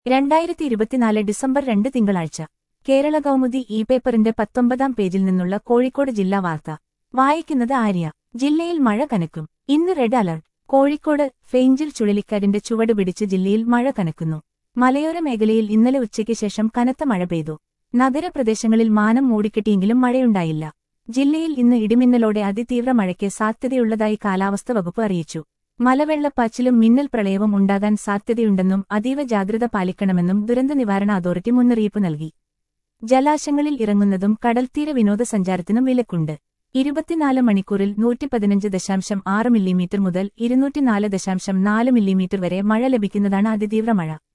രണ്ടായിരത്തി ഇരുപത്തിനാല് ഡിസംബർ രണ്ട് തിങ്കളാഴ്ച കേരള കൗമുദി ഇ പേപ്പറിന്റെ പത്തൊമ്പതാം പേജിൽ നിന്നുള്ള കോഴിക്കോട് ജില്ലാ വാർത്ത വായിക്കുന്നത് ആര്യ ജില്ലയിൽ മഴ കനക്കും ഇന്ന് റെഡ് അലർട്ട് കോഴിക്കോട് ഫെയിഞ്ചിൽ ചുഴലിക്കാറ്റിന്റെ ചുവട് പിടിച്ച് ജില്ലയിൽ മഴ കനക്കുന്നു മലയോര മേഖലയിൽ ഇന്നലെ ഉച്ചയ്ക്ക് ശേഷം കനത്ത മഴ പെയ്തു നഗരപ്രദേശങ്ങളിൽ മാനം മൂടിക്കെട്ടിയെങ്കിലും മഴയുണ്ടായില്ല ജില്ലയിൽ ഇന്ന് ഇടിമിന്നലോടെ അതിതീവ്ര മഴയ്ക്ക് സാധ്യതയുള്ളതായി കാലാവസ്ഥ വകുപ്പ് അറിയിച്ചു മലവെള്ളപ്പാച്ചിലും മിന്നൽ പ്രളയവും ഉണ്ടാകാൻ സാധ്യതയുണ്ടെന്നും അതീവ ജാഗ്രത പാലിക്കണമെന്നും ദുരന്ത നിവാരണ അതോറിറ്റി മുന്നറിയിപ്പ് നൽകി ജലാശങ്ങളിൽ ഇറങ്ങുന്നതും കടൽത്തീര വിനോദസഞ്ചാരത്തിനും വിലക്കുണ്ട് ഇരുപത്തിനാല് മണിക്കൂറിൽ നൂറ്റിപ്പതിനഞ്ച് ദശാംശം ആറ് മില്ലിമീറ്റർ മുതൽ ഇരുന്നൂറ്റിനാല് ദശാംശം നാല് മില്ലിമീറ്റർ വരെ മഴ ലഭിക്കുന്നതാണ് അതിതീവ്ര മഴ